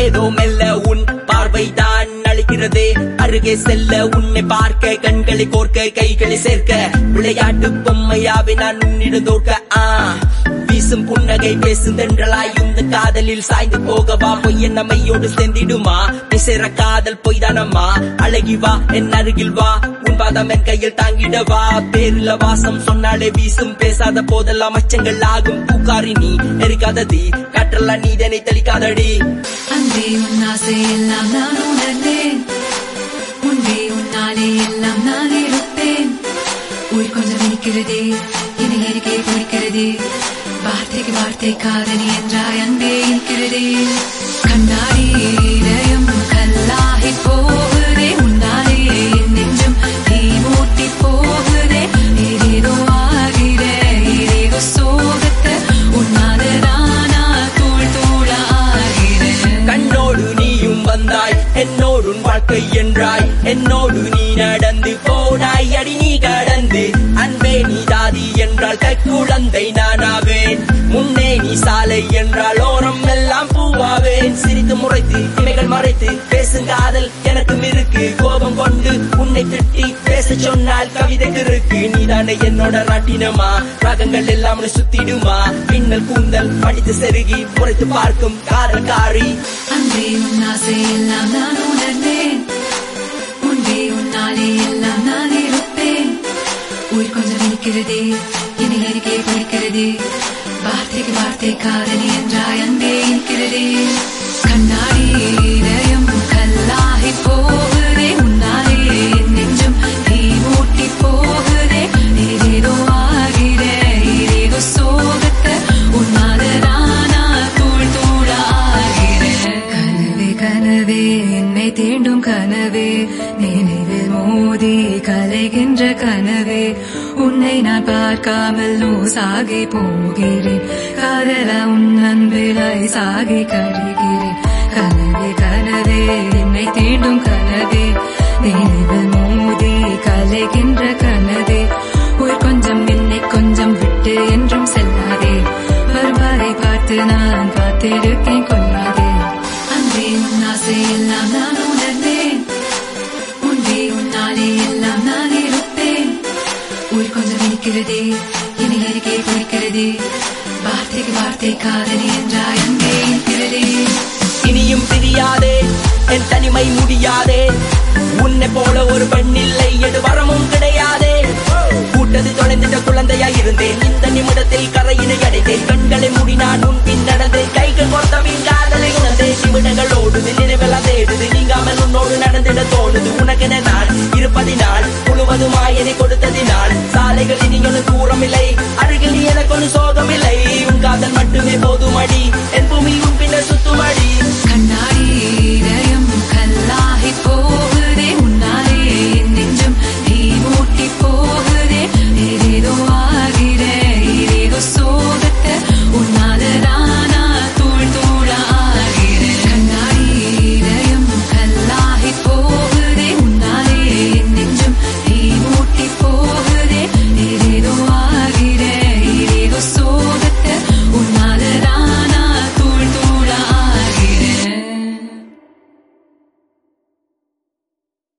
ஏதோ மெல்ல உன் பார்வைதான் அழைக்கிறதே அருகே செல்ல உன்னை பார்க்க கண்களை கோர்க்க கைகளை சேர்க்க விளையாட்டு பொம்மையாவே நான் உன்னிடம் தோற்க ஆ வீசும் புன்னகை பேசும் தென்றலாய் இந்த காதலில் சாய்ந்து போகவா பொய்ய நம்மையோடு சேர்ந்திடுமா பேசுற காதல் பொய்தானம்மா அழகி வா என் அருகில் வா உன் பாதம் என் கையில் தாங்கிடவா பேரில வாசம் சொன்னாலே வீசும் பேசாத போதெல்லாம் அச்சங்கள் ஆகும் பூக்காரி நீ எரிக்காதடி காற்றெல்லாம் நீதனை தெளிக்காதடி அன்பே உன் ஆசை எல்லாம் நான் உணர்ந்தேன் முன்பே உன்னாலே எல்லாம் நான் இருப்பேன் உயிர் கொஞ்சம் இனிக்கிறதே இனி எரிக்கே பிடிக்கிறதே வார்த்தைக்கு வார்த்தை காதலி என்றாய் அன்பே இருக்கிறதே கண்ணாடி இதயம் கல்லாகி போகுதே உன்னாலே என் நெஞ்சம் தீ மூட்டி போகுதே ஏதேதோ ஆகிறே ஏதேதோ சோகத்தை உன்னாலே நானா தூள் தூளாகிறேன் கண்ணோடு நீயும் வந்தாய் என்னோடு உன் வாழ்க்கை என்றாய் என்னோடு நீ நடந்து போனாய் அடி நீ கடந்து அன்பே நீ தாதி என்றால் கைக்குழந்தை நானாவேன் முன்னே நீ சாலை என்றால் ஓரம் எல்லாம் பூவாவேன் சிரித்து முறைத்து இமைகள் மறைத்து பேசும் காதல் எனக்கும் இருக்கு கோபம் கொண்டு உன்னை திட்டி பேச சொன்னால் கவிதைக்கு இருக்கு நீதானே என்னோட ராட்டினமா ராகங்கள் எல்லாம் உன்னை சுத்திடுமா பின்னல் கூந்தல் படித்து செருகி முறைத்து பார்க்கும் காதல் காரி அன்பே உன் ஆசை எல்லாம் நான் உணர்ந்தேன் முன்பே உன்னாலே எல்லாம் நான் இருப்பேன் உயிர் கொஞ்சம் இனிக்கிறதே இனி எரிக்கே பிடிக்கிறதே வார்த்தைக்கு வார்த்தை காதலி என்றாய் அன்பே இருக்கிறதே கண்ணாடி இதயம் கல்லாகி போகுதே உன்னாலே என் நெஞ்சம் தீ மூட்டி போகுதே ஏதேதோ ஆகிறே ஏதேதோ சோகத்தை உன்னால நானா தூள் தூளாகிறேன் கனவே கனவே என்னை தீண்டும் கனவே நினைவில் மோதி கலைகின்ற கனவே உன்னை நான் பார்க்காமல் லூசாகி போகிறேன் காதல உன் அன்பிலாய் சாகி கருகிறேன் கனவே கனவே என்னை தீண்டும் கனவே நினைவில் மோதி கலைகின்ற கனவே உயிர் கொஞ்சம் என்னை கொஞ்சம் விட்டு என்றும் செல்லாதே வருவாரை பார்த்து நான் காத்திருக்கேன் கொள்ளாதே அன்பே உன் ஆசை எல்லாம் நான் உணர்ந்தேன் முன்பே உன்னாலே எல்லாம் நான் இருப்பேன் உயிர் கொஞ்சம் இனிக்கிறதே இனி எரிக்கே பிடிக்கிறதே வார்த்தைக்கு வார்த்தை காதலி என்றாய் அன்பே இருக்கிறதே இனியும் பிரியாதே என் தனிமை முடியாதே உன்னை போல ஒரு பெண் இல்லை எடு வரமும் கிடையாதே கூட்டது தொலைந்திட்ட குழந்தையா இருந்தேன் இந்த நிமிடத்தில் கரையினை அடைந்தேன் கண்களை மூடி நான் உன் பின் நடந்தேன் கைகள் பொறுத்தவின் காதலை உணர்ந்தேன் நிமிடங்கள் ஓடுது நினைவெல்லாம் தேடுது நீங்காமல் உன்னோடு நடந்திட தோணுது உனக்கென நான் இருப்பதினால் முழுவதுமாய் என்னை கொடுத்ததினால் சாலைகள் இனி ஒன்று தூரம் இல்லை அருகில் நீ எனக்கு ஒன்று சோகம் இல்லை உன் காதல் மட்டுமே போதும் அடி